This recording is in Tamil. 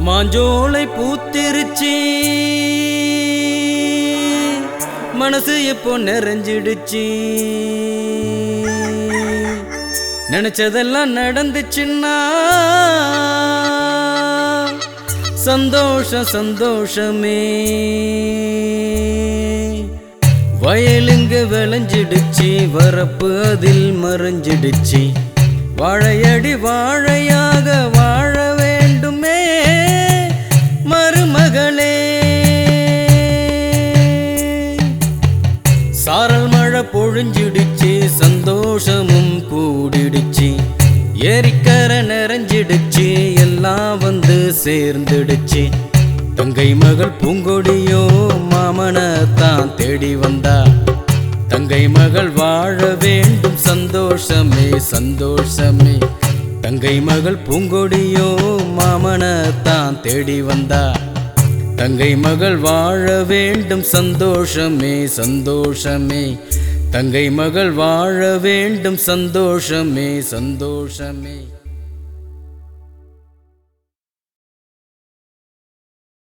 மாஞ்சோலை பூத்திருச்சு மனசு இப்போ நிறைஞ்சிடுச்சு நினைச்சதெல்லாம் நடந்துச்சுன்னா சந்தோஷம் சந்தோஷமே வயலுங்க விளைஞ்சிடுச்சு வரப்பு அதில் மறைஞ்சிடுச்சு வாழையடி வாழையாக வாழ வேண்டுமே மருமகளே சாரல் மழை பொழிஞ்சிடுச்சு சந்தோஷமும் கூடிடுச்சு ஏரிக்கரை நிறைஞ்சிடுச்சு எல்லாம் வந்து சேர்ந்துடுச்சு தங்கை மகள் பூங்கொடியோ மாமனை தான் தேடி வந்தா தங்கை மகள் வாழ வேண்டும் சந்தோஷமே சந்தோஷமே தங்கை மகள் பூங்கொடியோ மாமனை தான் தேடி வந்தா தங்கை மகள் வாழ வேண்டும் சந்தோஷமே சந்தோஷமே தங்கை மகள் வாழ வேண்டும் சந்தோஷமே சந்தோஷமே